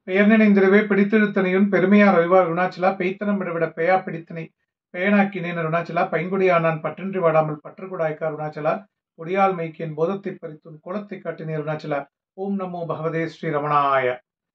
பெயர் நினைந்திருவே பிடித்திழுத்தனையும் பெருமையார் அறிவார் அருணாச்சலா பெய்த்தனம் விடவிட பெயா பிடித்தனை பேனாக்கினேன் அருணாச்சலா பைங்குடியானான் பற்றின்றி வாடாமல் பற்றுக்குடாய்க்க அருணாச்சலா கொடியால் மைக்கியன் போதத்தை பறித்தும் குளத்தை காட்டினே அருணாச்சலா ஓம் நமோ பகவதே ஸ்ரீ ரமணாய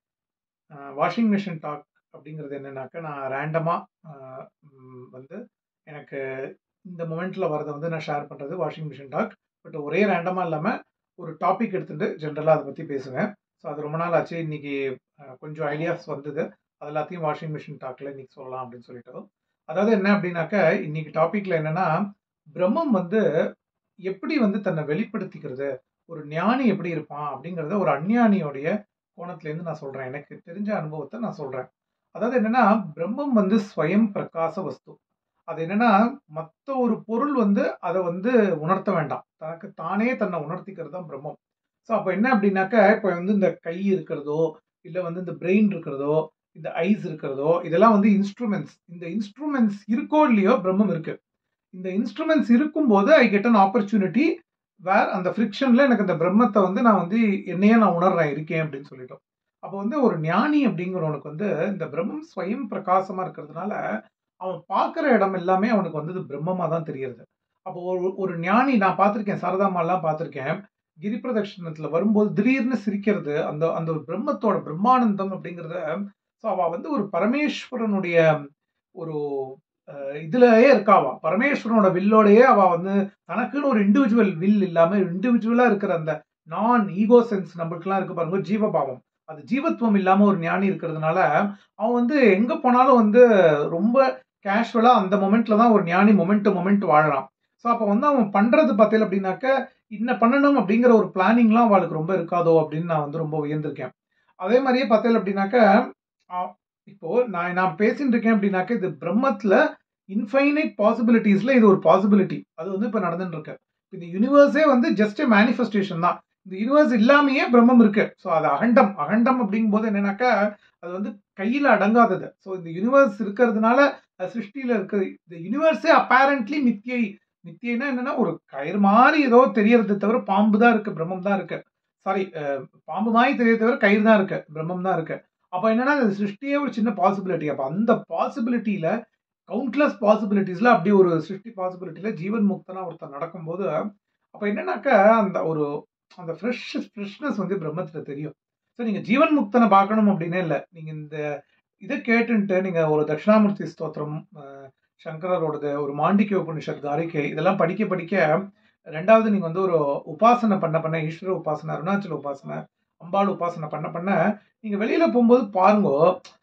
வாஷிங் மிஷின் டாக் அப்படிங்கிறது என்னன்னாக்கா நான் ரேண்டமாக வந்து எனக்கு இந்த மொமெண்ட்ல வரதை வந்து நான் ஷேர் பண்ணுறது வாஷிங் மிஷின் டாக் பட் ஒரே ரேண்டமாக இல்லாமல் ஒரு டாபிக் எடுத்துட்டு ஜென்ரலாக அதை பற்றி பேசுவேன் ஸோ அது ரொம்ப நாள் ஆச்சு இன்னைக்கு அஹ், கொஞ்சம் ஐடியாஸ் வந்தது அது எல்லாத்தையும் வாஷிங் மிஷின் டாக்ல இன்னைக்கு சொல்லலாம் அப்படின்னு சொல்லிட்டு அதாவது என்ன அப்படின்னாக்க இன்னைக்கு டாபிக்ல என்னன்னா பிரம்மம் வந்து எப்படி வந்து தன்னை வெளிப்படுத்திக்கிறது ஒரு ஞானி எப்படி இருப்பான் அப்படிங்கிறத ஒரு அஞ்ஞானியோடைய கோணத்துலேருந்து நான் சொல்றேன் எனக்கு தெரிஞ்ச அனுபவத்தை நான் சொல்றேன் அதாவது என்னன்னா பிரம்மம் வந்து ஸ்வயம் பிரகாச வஸ்து அது என்னன்னா மற்ற ஒரு பொருள் வந்து அதை வந்து உணர்த்த வேண்டாம் தனக்கு தானே தன்னை உணர்த்திக்கிறது தான் பிரம்மம் ஸோ அப்போ என்ன அப்படின்னாக்க இப்போ வந்து இந்த கை இருக்கிறதோ இல்லை வந்து இந்த பிரெயின் இருக்கிறதோ இந்த ஐஸ் இருக்கிறதோ இதெல்லாம் வந்து இன்ஸ்ட்ருமெண்ட்ஸ் இந்த இன்ஸ்ட்ருமெண்ட்ஸ் இருக்கோ இல்லையோ பிரம்மம் இருக்கு இந்த இன்ஸ்ட்ருமெண்ட்ஸ் இருக்கும்போது I get an opportunity where அந்த ஃப்ரிக்ஷன்ல எனக்கு அந்த பிரம்மத்தை வந்து நான் வந்து என்னையே நான் உணர்றேன் இருக்கேன் அப்படின்னு சொல்லிட்டோம் அப்போ வந்து ஒரு ஞானி அப்படிங்கிறவனுக்கு வந்து இந்த பிரம்மம் ஸ்வயம் பிரகாசமா இருக்கிறதுனால அவன் பார்க்குற இடம் எல்லாமே அவனுக்கு வந்து இது பிரம்மமா தான் தெரியுது அப்போ ஒரு ஒரு ஞானி நான் பார்த்துருக்கேன் சரதாமாலாம் பார்த்துருக்கேன் கிரி பிரதட்சணத்துல வரும்போது திடீர்னு சிரிக்கிறது அந்த அந்த ஒரு பிரம்மத்தோட பிரம்மானந்தம் அப்படிங்கிறத ஸோ அவ வந்து ஒரு பரமேஸ்வரனுடைய ஒரு அஹ், இதுலயே இருக்காவா பரமேஸ்வரனோட வில்லோடயே அவ வந்து தனக்குன்னு ஒரு இண்டிவிஜுவல் வில் இல்லாம இண்டிவிஜுவலா இருக்கிற அந்த நான் ஈகோ சென்ஸ் நம்மளுக்குலாம் இருக்கு பாருங்க ஜீவபாவம் அது ஜீவத்துவம் இல்லாம ஒரு ஞானி இருக்கிறதுனால அவன் வந்து எங்க போனாலும் வந்து ரொம்ப கேஷுவலா அந்த மொமெண்ட்ல தான் ஒரு ஞானி மொமெண்ட் மொமெண்ட் வாழறான் ஸோ அப்போ வந்து அவன் பண்றது பார்த்தீங்க அப்படின்னாக்க இன்ன பண்ணணும் அப்படிங்கிற ஒரு பிளானிங்லாம் அவளுக்கு ரொம்ப இருக்காதோ அப்படின்னு நான் வந்து ரொம்ப உயர்ந்திருக்கேன் அதே மாதிரியே பார்த்தீங்க அப்படின்னாக்க ஆ, இப்போ நான் நான் பேசிட்டு இருக்கேன் அப்படின்னாக்க இது பிரம்மத்துல இன்ஃபைனைட் பாசிபிலிட்டிஸ்ல இது ஒரு பாசிபிலிட்டி அது வந்து இப்போ நடந்துட்டு இருக்கு இந்த யூனிவர்ஸே வந்து ஜஸ்ட் மேனிஃபெஸ்டேஷன் தான் இந்த யூனிவர்ஸ் இல்லாமயே பிரம்மம் இருக்கு ஸோ அது அகண்டம் அகண்டம் அப்படிங்கும்போது என்னன்னாக்கா அது வந்து கையில அடங்காதது ஸோ இந்த யூனிவர்ஸ் இருக்கிறதுனால அது சிருஷ்டியில இருக்கிறது இந்த யூனிவர்ஸே அப்பேரண்ட்லி மித்தியை மித்தியைனா என்னன்னா ஒரு கயிறு மாதிரி ஏதோ தெரியறது தவிர பாம்பு தான் இருக்கு பிரம்மம் தான் இருக்கு சாரி பாம்பு மாதிரி தெரியறது தவிர கயிறு தான் இருக்கு பிரம்மம் தான் இருக்கு அப்போ என்னன்னா அது சிருஷ்டியே ஒரு சின்ன பாசிபிலிட்டி அப்போ அந்த பாசிபிலிட்டியில கவுண்ட்லெஸ் பாசிபிலிட்டிஸ்ல அப்படி ஒரு சிருஷ்டி பாசிபிலிட்டியில ஜீவன் முக்தனா ஒருத்தர் நடக்கும்போது அப்போ என்னன்னாக்கா அந்த ஒரு அந்த ஃப்ரெஷ் ஃப்ரெஷ்னஸ் வந்து பிரம்மத்துல தெரியும் ஸோ நீங்க ஜீவன் முக்தனை பார்க்கணும் அப்படின்னே இல்லை நீங்க இந்த இதை கேட்டுன்ட்டு நீங்க ஒரு தட்சிணாமூர்த்தி ஸ்தோத்திரம் அஹ், சங்கரரோடது ஒரு மாண்டிக்க உபனிஷத் காரிக்கை இதெல்லாம் படிக்க படிக்க ரெண்டாவது நீங்க வந்து ஒரு உபாசனை பண்ண பண்ண ஈஸ்வர உபாசனை அருணாச்சல உபாசனை அம்பாள் உபாசனை பண்ண பண்ண நீங்க வெளியில போகும்போது பாருங்க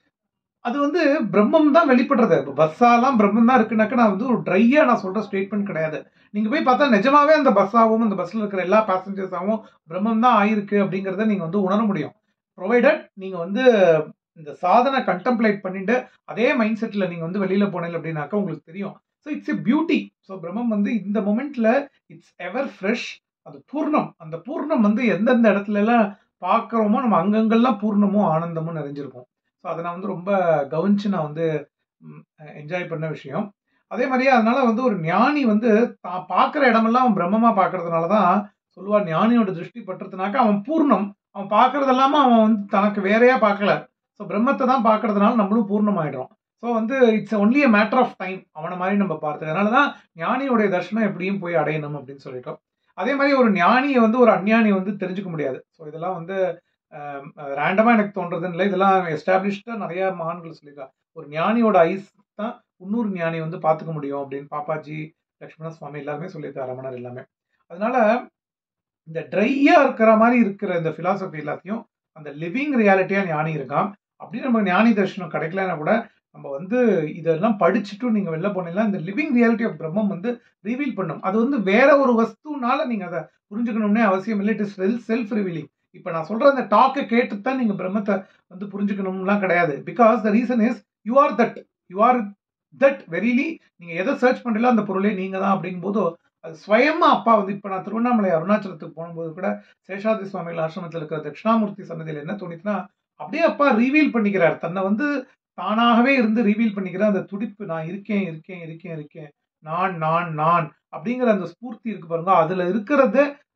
அது வந்து பிரம்மம் தான் வெளிப்படுறது இப்போ பஸ்ஸாலாம் பிரம்மம் தான் இருக்குனாக்க நான் வந்து ஒரு ட்ரையா நான் சொல்ற ஸ்டேட்மெண்ட் கிடையாது நீங்க போய் பார்த்தா நிஜமாவே அந்த பஸ்ஸாகவும் அந்த பஸ்ல இருக்கிற எல்லா பேசஞ்சர்ஸாகவும் பிரம்மம் தான் ஆயிருக்கு அப்படிங்கிறத நீங்க வந்து உணர முடியும் ப்ரொவைடட் நீங்க வந்து இந்த சாதனை கண்டெம்ப்ளேட் பண்ணிட்டு அதே மைண்ட் செட்ல நீங்க வந்து வெளியில போனீங்க அப்படின்னாக்கா உங்களுக்கு தெரியும் so it's a beauty so பிரம்மம் வந்து இந்த மொமெண்ட்ல இட்ஸ் எவர் ஃப்ரெஷ் அது பூர்ணம் அந்த பூர்ணம் வந்து எந்தெந்த இடத்துல எல்லாம் பார்க்குறோமோ நம்ம அங்கங்கெல்லாம் பூர்ணமும் ஆனந்தமும் நிறைஞ்சிருக்கும் ஸோ அதை நான் வந்து ரொம்ப கவனிச்சு நான் வந்து என்ஜாய் பண்ண விஷயம் அதே மாதிரியே அதனால வந்து ஒரு ஞானி வந்து தான் பார்க்குற இடமெல்லாம் அவன் பிரம்மமா பார்க்கறதுனால தான் சொல்லுவா ஞானியோட திருஷ்டி பட்டுறதுனாக்க அவன் பூர்ணம் அவன் பார்க்கறது எல்லாமே அவன் வந்து தனக்கு வேறையா பார்க்கல ஸோ பிரம்மத்தை தான் பார்க்கறதுனால நம்மளும் பூர்ணமாயிடுறோம் ஸோ வந்து it's only a matter of time அவனை மாதிரி நம்ம பார்த்தது அதனால தான் ஞானியோடைய தர்ஷனம் எப்படியும் போய் அடையணும் அப்படின்னு சொல்லிட்டோம் அதே மாதிரி ஒரு ஞானியை வந்து ஒரு அஞ்ஞானி வந்து தெரிஞ்சுக்க முடியாது ஸோ இதெல்லாம் வந்து ரேண்டமாக எனக்கு தோன்றதுன்னு இல்லை இதெல்லாம் எஸ்டாப்ளிஷ்டாக நிறைய மகான்கள் சொல்லியிருக்காங்க ஒரு ஞானியோட ஐஸ் தான் இன்னொரு ஞானி வந்து பார்த்துக்க முடியும் அப்படின்னு பாப்பாஜி லக்ஷ்மண சுவாமி எல்லாருமே சொல்லியிருக்காரு ரமணர் எல்லாமே அதனால இந்த ட்ரையா இருக்கிற மாதிரி இருக்கிற இந்த பிலாசபி எல்லாத்தையும் அந்த லிவிங் ரியாலிட்டியா ஞானி இருக்கான் அப்படி நம்ம ஞானி தர்ஷனம் கிடைக்கலன்னா கூட நம்ம வந்து இதெல்லாம் படிச்சுட்டு நீங்க வெளில போனீங்கன்னா இந்த லிவிங் ரியாலிட்டி ஆஃப் பிரம்மம் வந்து ரிவீல் பண்ணும் அது வந்து வேற ஒரு வஸ்துனால நீங்க அதை புரிஞ்சுக்கணும்னே அவசியம் இல்லை இட் இஸ் செல்ஃப் ரிவீலிங் இப்போ நான் சொல்ற அந்த டாக்கை கேட்டு தான் நீங்க பிரம்மத்தை வந்து புரிஞ்சுக்கணும்லாம் கிடையாது because the reason is you are that you are that verily நீங்க எதை சர்ச் பண்றீங்களோ அந்த பொருளே நீங்க தான் அப்படிங்கும்போது அது ஸ்வயமா அப்பா வந்து இப்போ நான் திருவண்ணாமலை அருணாச்சலத்துக்கு போகும்போது கூட சேஷாதி சுவாமிகள் ஆசிரமத்தில் இருக்கிற தட்சிணாமூர்த்தி சன்னதியில் என்ன தோணிச்சுன்னா அப்படியே அப்பா ரீவீல் பண்ணிக்கிறார் தன்னை வந்து தானாகவே இருந்து ரீவீல் பண்ணிக்கிற அந்த துடிப்பு நான் இருக்கேன் இருக்கேன் இருக்கேன் இருக்கேன் நான் நான் நான் அப்படிங்கிற அந்த ஸ்பூர்த்தி இருக்கு பாருங்க அதுல இருக்கிறத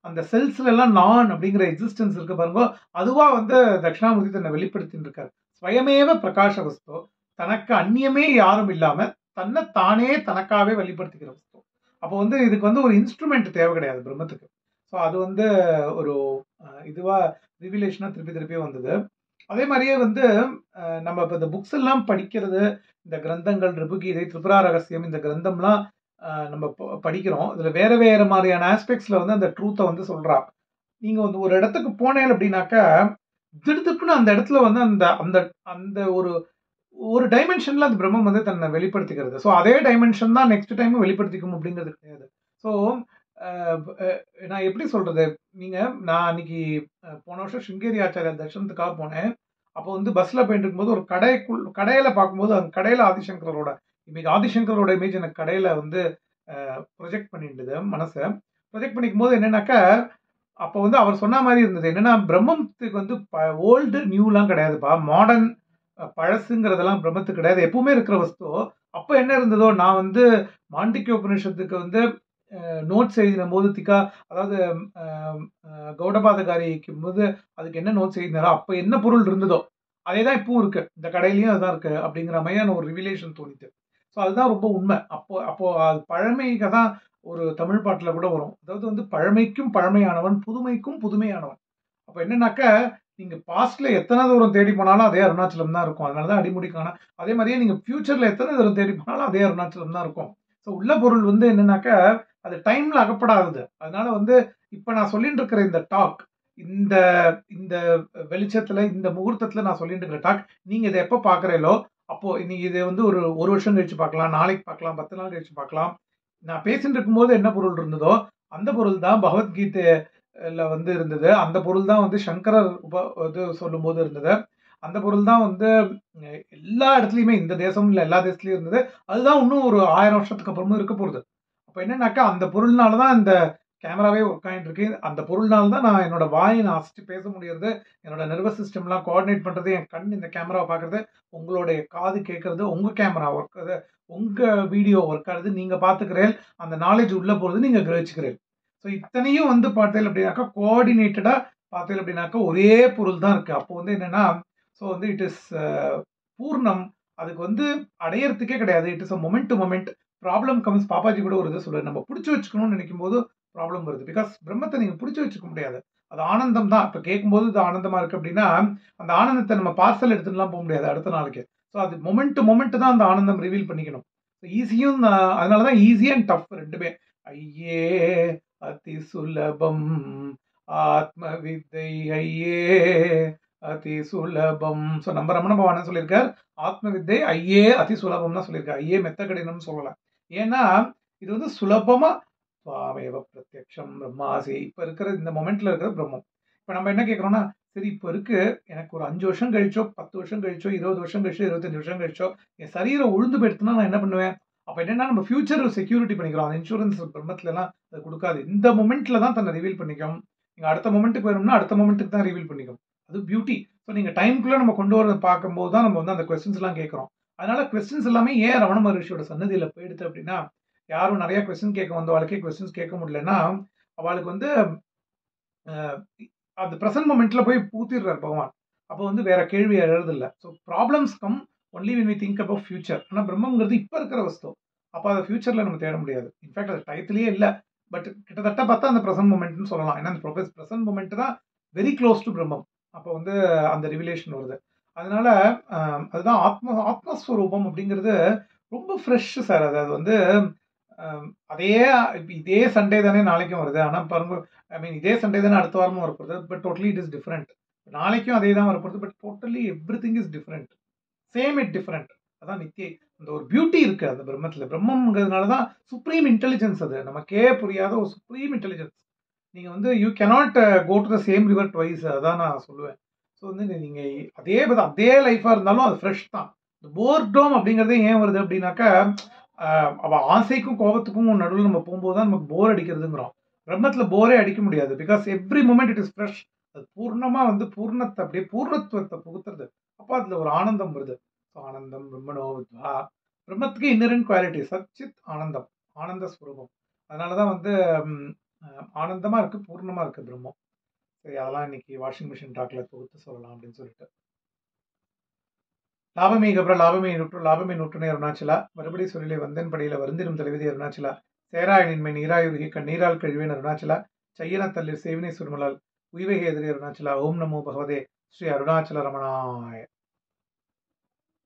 அந்த செல்ஸ்ல எல்லாம் நான் அப்படிங்கிற எக்ஸிஸ்டன்ஸ் இருக்கு பாருங்க அதுவா வந்து தட்சிணாமூர்த்தி தன்னை வெளிப்படுத்தின்னு இருக்காரு ஸ்வயமேவ பிரகாஷ வஸ்து தனக்கு அந்நியமே யாரும் இல்லாம தன்னை தானே தனக்காகவே வெளிப்படுத்திக்கிற வஸ்து அப்போ வந்து இதுக்கு வந்து ஒரு இன்ஸ்ட்ருமெண்ட் தேவை கிடையாது பிரம்மத்துக்கு ஸோ அது வந்து ஒரு அஹ், இதுவா ரிவிலேஷனா திருப்பி திருப்பி வந்தது அதே மாதிரியே வந்து அஹ், நம்ம இப்போ இந்த புக்ஸ் எல்லாம் படிக்கிறது இந்த கிரந்தங்கள் ரிபுகீதை திரிபுரா ரகசியம் இந்த கிரந்தம்லாம் அஹ், நம்ம ப- படிக்கிறோம் இதுல வேற வேற மாதிரியான ஆஸ்பெக்ட்ஸ்ல வந்து அந்த ட்ரூத்தை வந்து சொல்றா நீங்க வந்து ஒரு இடத்துக்கு போனேன் அப்படின்னாக்கா திடுத்துப்புன்னு அந்த இடத்துல வந்து அந்த அந்த அந்த ஒரு ஒரு டைமென்ஷன்ல அந்த பிரம்மம் வந்து தன்னை வெளிப்படுத்திக்கிறது ஸோ அதே டைமென்ஷன் தான் நெக்ஸ்ட் டைம் வெளிப்படுத்திக்கும் அப்படிங்கிறது கிடையாது ஸோ நான் எப்படி சொல்றது நீங்க நான் அன்னைக்கு அஹ், போன வருஷம் சிங்கேரி ஆச்சாரியா தர்ஷனத்துக்காக போனேன் அப்போ வந்து பஸ்ல போயிட்டு இருக்கும்போது ஒரு கடைக்குள் கடையில பார்க்கும்போது அந்த கடையில ஆதிசங்கரோட இமேஜ் ஆதிசங்கரோட இமேஜ் எனக்கு கடையில வந்து ப்ரொஜெக்ட் பண்ணிட்டுது மனசை ப்ரொஜெக்ட் பண்ணிக்கும் போது என்னன்னாக்கா அப்போ வந்து அவர் சொன்ன மாதிரி இருந்தது என்னன்னா பிரம்மத்துக்கு வந்து ஓல்டு நியூலாம் கிடையாதுப்பா மாடர்ன் பழசுங்கிறதெல்லாம் பிரம்மத்துக்கு கிடையாது எப்பவுமே இருக்கிற வஸ்து அப்போ என்ன இருந்ததோ நான் வந்து மாண்டிக்ய உபநிஷத்துக்கு வந்து நோட்ஸ் எழுதின போது திக்கா அதாவது அஹ், அஹ், கௌடபாதகாரிக்கு போது அதுக்கு என்ன நோட்ஸ் எழுதினாரோ அப்போ என்ன பொருள் இருந்ததோ அதே தான் இப்பவும் இருக்கு இந்த கடையிலயும் அதுதான் இருக்கு அப்படிங்கிற மாதிரியான ஒரு ரிவிலேஷன் தோணித்து ஸோ அதுதான் ரொம்ப உண்மை அப்போ அப்போ அது பழமைக்கு தான் ஒரு தமிழ் பாட்டில் கூட வரும் அதாவது வந்து பழமைக்கும் பழமையானவன் புதுமைக்கும் புதுமையானவன் அப்போ என்னன்னாக்க நீங்க பாஸ்ட்ல எத்தனை தூரம் தேடி போனாலும் அதே அருணாச்சலம் தான் இருக்கும் அதனால தான் அடிமுடி காண அதே மாதிரியே நீங்க ஃபியூச்சர்ல எத்தனை தூரம் தேடி போனாலும் அதே அருணாச்சலம் தான் இருக்கும் ஸோ உள்ள பொருள் வந்து என்னன்னாக்க அது டைம்ல அகப்படாதது அதனால வந்து இப்ப நான் சொல்லிட்டு இருக்கிற இந்த டாக் இந்த இந்த வெளிச்சத்துல இந்த முகூர்த்தத்துல நான் சொல்லிட்டு இருக்கிற டாக் நீங்க இதை எப்போ பாக்குறீங்களோ அப்போ நீங்க இதை வந்து ஒரு ஒரு வருஷம் கழிச்சு பார்க்கலாம் நாளைக்கு பார்க்கலாம் பத்து நாள் கழிச்சு பார்க்கலாம் நான் பேசிட்டு இருக்கும்போது என்ன பொருள் இருந்ததோ அந்த பொருள் தான் பகவத்கீதைல வந்து இருந்தது அந்த பொருள் தான் வந்து சங்கரர் உப இது சொல்லும்போது இருந்தது அந்த பொருள் தான் வந்து அஹ், எல்லா இடத்துலையுமே இந்த தேசம் இல்லை எல்லா தேசத்துலயும் இருந்தது அதுதான் இன்னும் ஒரு ஆயிரம் வருஷத்துக்கு அப்புறமும் இருக்க போகுது அப்போ என்னன்னாக்கா அந்த பொருள்னால தான் இந்த கேமராவே ஒர்க் ஆகிட்டு இருக்கு அந்த பொருள்னால தான் நான் என்னோட வாயை நான் அசைச்சு பேச முடியறது என்னோட நர்வஸ் சிஸ்டம்லாம் கோஆர்டினேட் பண்றது என் கண் இந்த கேமராவை பார்க்கறது உங்களுடைய காது கேட்கறது உங்க கேமரா ஒர்க் அது உங்க வீடியோ ஒர்க் ஆகுது நீங்க பாத்துக்கிறேன் அந்த நாலேஜ் உள்ள போறது நீங்க கிரகிச்சுக்கிறேன் ஸோ இத்தனையும் வந்து பார்த்தேன் அப்படின்னாக்கா கோஆர்டினேட்டடா பார்த்தேன் அப்படின்னாக்கா ஒரே பொருள் தான் இருக்கு அப்போ வந்து என்னன்னா ஸோ வந்து இட் இஸ் பூர்ணம் அதுக்கு வந்து அடையறதுக்கே கிடையாது it is a moment to moment problem comes Papaji கூட ஒரு இது சொல்லுவாரு நம்ம பிடிச்சி வச்சுக்கணும்னு நினைக்கும் போது ப்ராப்ளம் வருது பிகாஸ் பிரம்மத்தை நீங்க பிடிச்சி வச்சுக்க முடியாது அது ஆனந்தம் தான் இப்போ கேட்கும்போது இது ஆனந்தமா இருக்கு அப்படின்னா அந்த ஆனந்தத்தை நம்ம பார்சல் எடுத்துட்டுலாம் போக முடியாது அடுத்த நாளைக்கு ஸோ அது மொமெண்ட் டு மொமெண்ட் தான் அந்த ஆனந்தம் ரிவீல் பண்ணிக்கணும் ஈஸியும் அதனால தான் ஈஸி அண்ட் டஃப் ரெண்டுமே ஐயே அதி சுலபம் ஆத்ம வித்தை ஐயே அதி சுலபம் ஸோ நம்ம ரமண பவான சொல்லியிருக்கார் ஆத்ம வித்தை ஐயே அதி சுலபம் தான் சொல்லியிருக்காரு ஐயே மெத்த கடினம்னு சொல்லலாம் ஏன்னா இது வந்து சுலபமா சுவாமேவ பிரத்யக்ஷம் பிரம்மாசி இப்போ இருக்கிற இந்த மொமெண்ட்ல இருக்கிற பிரம்மம் இப்போ நம்ம என்ன கேட்குறோம்னா சரி இப்போ இருக்கு எனக்கு ஒரு அஞ்சு வருஷம் கழிச்சோ பத்து வருஷம் கழிச்சோ இருபது வருஷம் கழிச்சோ இருபத்தஞ்சு வருஷம் கழிச்சோ என் சரீரம் உழுந்து போயிடுத்துனா நான் என்ன பண்ணுவேன் அப்போ என்னன்னா நம்ம ஃபியூச்சர் செக்யூரிட்டி பண்ணிக்கிறோம் அந்த இன்சூரன்ஸ் பிரம்மத்துல எல்லாம் அது கொடுக்காது இந்த மொமெண்ட்ல தான் தன்னை ரிவீல் பண்ணிக்கும் நீங்க அடுத்த மொமெண்ட்டுக்கு வேணும்னா அடுத்த மொமெண்ட்டுக்கு தான் ரிவீல் பண்ணிக்கும் அது பியூட்டி ஸோ நீங்க டைம்குள்ள நம்ம கொண்டு வரத பார்க்கும்போது தான் நம்ம வந்து அந்த கொஸ்டின்ஸ் எல்லாம் கேட்குறோம் அதனால கொஸ்டின்ஸ் எல்லாமே ஏன் ரமண மகர்ஷியோட சன்னதியில போயிடுது அப்படின்னா யாரும் நிறைய கொஸ்டின் கேட்க வந்தவாளுக்கே கொஸ்டின்ஸ் கேட்க முடியலன்னா அவளுக்கு வந்து அந்த ப்ரெசன்ட் மொமெண்ட்ல போய் பூத்திடுறார் பகவான் அப்போ வந்து வேற கேள்வி எழுறதில்ல so problems come only when we think about future ஆனால் பிரம்மங்கிறது இப்போ இருக்கிற வஸ்து அப்போ அதை ஃபியூச்சர்ல நம்ம தேட முடியாது இன்ஃபேக்ட் அது டயத்திலேயே இல்லை பட் கிட்டத்தட்ட பார்த்தா அந்த ப்ரெசன்ட் மூமெண்ட்னு சொல்லலாம் ஏன்னா அந்த ப்ரெசன்ட் மூமெண்ட் தான் வெரி க்ளோஸ் டு பிரம்மம் அப்போ வந்து அந்த ரிவிலேஷன் வருது அதனால அதுதான் ஆத்ம ஆத்மஸ்வரூபம் அப்படிங்கிறது ரொம்ப ஃப்ரெஷ் சார் அது அது வந்து அதே இதே சண்டே தானே நாளைக்கும் வருது ஆனால் பாருங்க ஐ மீன் இதே சண்டே தானே அடுத்த வாரமும் வரப்போகுது but totally it is different நாளைக்கும் அதே தான் வரப்போகுது but totally everything is different same it different அதான் நித்திய அந்த ஒரு பியூட்டி இருக்கு அந்த பிரம்மத்தில் பிரம்மங்கிறதுனால தான் சுப்ரீம் இன்டெலிஜென்ஸ் அது நமக்கே புரியாத ஒரு சுப்ரீம் இன்டெலிஜென்ஸ் நீங்கள் வந்து you cannot go to the same river twice அதான் நான் சொல்லுவேன் ஸோ வந்து நீங்கள் அதே அதே லைஃபாக இருந்தாலும் அது ஃப்ரெஷ் தான் இந்த போர்டோம் அப்படிங்கிறதே ஏன் வருது அப்படின்னாக்கா அவ ஆசைக்கும் கோபத்துக்கும் நடுவில் நம்ம போகும்போது தான் நமக்கு போர் அடிக்கிறதுங்கிறோம் பிரம்மத்தில் போரே அடிக்க முடியாது because every moment it is fresh அது பூர்ணமாக வந்து பூர்ணத்தை அப்படியே பூர்ணத்துவத்தை புகுத்துறது அப்போ அதில் ஒரு ஆனந்தம் வருது ஸோ ஆனந்தம் பிரம்மனோ வித்வா பிரம்மத்துக்கு இன்னரன் குவாலிட்டி சச்சித் ஆனந்தம் ஆனந்த ஸ்வரூபம் அதனால தான் வந்து அஹ் ஆனந்தமா இருக்கு பூர்ணமா இருக்கு பிரம்மம் சரி அதெல்லாம் இன்னைக்கு வாஷிங் மிஷின் டாக்ல தொகுத்து சொல்லலாம் அப்படின்னு சொல்லிட்டு லாபமே கபர லாபமே நூற்று லாபமே நூற்றுனே அருணாச்சலா மறுபடி சொல்லிலே வந்தன் படையில வருந்திடும் தலைவிதி அருணாச்சலா சேராயனின்மை நீராயுருகி கண்ணீரால் கழிவேன் அருணாச்சலா செய்யன தள்ளிர் சேவினை சுருமலால் உய்வகை எதிரே அருணாச்சலா ஓம் நமோ பகவதே ஸ்ரீ அருணாச்சல ரமணாய